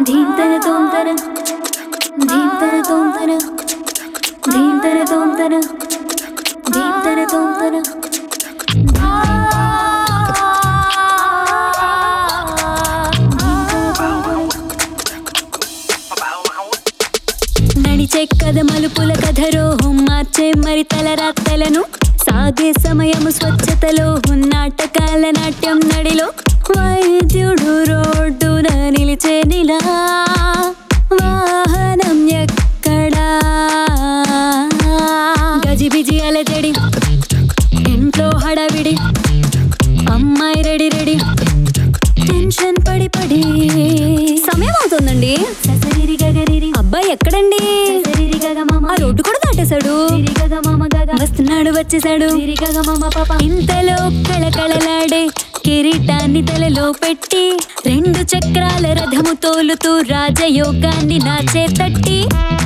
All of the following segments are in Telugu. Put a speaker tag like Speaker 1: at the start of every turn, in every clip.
Speaker 1: ధీంతన తోంతన ధీంతన తోంతన ధీంతన తోంతన ధీంతన తోంతన నడిచే కథ మలుపుల కథరో మార్చే మరి తలరాత్తలను సాగే సమయము స్వచ్ఛతలో నాటకాల నాట్యం నడిలో వైద్యుడు రోడ్డున నిలిచే నిలా వాహనం ఎక్కడా గజిబిజి అలజడి ఇంట్లో హడావిడి అమ్మాయి రెడీ రెడీ టెన్షన్ పడి పడి సమయం అవుతుందండి ససరిరి గగరిరి అబ్బాయి ఎక్కడండి ససరిరి గగ మామ ఆ రోడ్డు కూడా దాటేశాడు సిరి గగ మామ గగ వస్తున్నాడు వచ్చేసాడు సిరి గగ మామ పాప ఇంతలో కళకళలాడే కిరీటాన్ని తలలో పెట్టి రెండు చక్రాల రథము తోలుతూ రాజయోగాన్ని నా చేతట్టి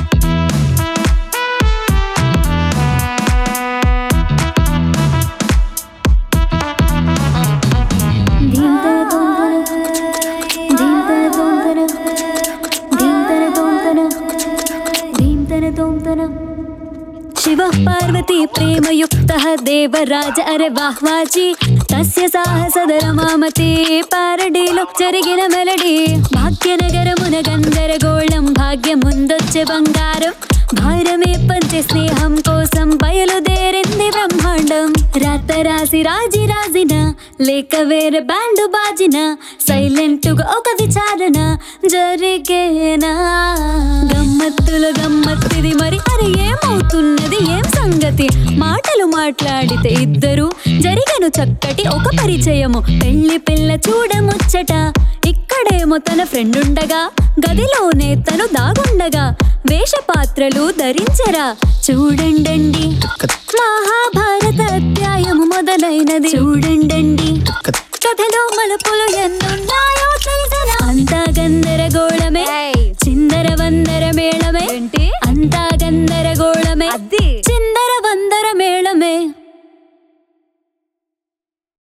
Speaker 1: ధీంతన తోంతన ధీంతన తోంతన ధీంతన తోంతన ధీంతన తోంతన శివ పార్వతీ ప్రేమయుక్త దేవరాజ అరే వాహ్వాజీ తస్య సాహసదర మామతి పారడీలో జరిగిన మెలడీ భాగ్యనగరమున గందరగోళం భాగ్యముందొచ్చే బంగారం భారమే పంచే స్నేహం కోసం బయలుదేరింది బ్రహ్మాండం రాత రాసి రాజి రాజిన లేక వేరే బ్యాండు బాజిన సైలెంట్ గా ఒక విచారణ జరిగేనా గమ్మత్తుల గమ్మత్తిది మరి మరి ఏమవుతున్నది ఏం సంగతి మాటలు మాట్లాడితే ఇద్దరు జరిగను చక్కటి ఒక పరిచయము పెళ్లి పిల్ల చూడముచ్చట ఇక్కడేమో తన ఫ్రెండ్ ఉండగా గదిలోనే తను దాగుండగా వేషపాత్రలు ధరించరా చూడండండి మహాభారత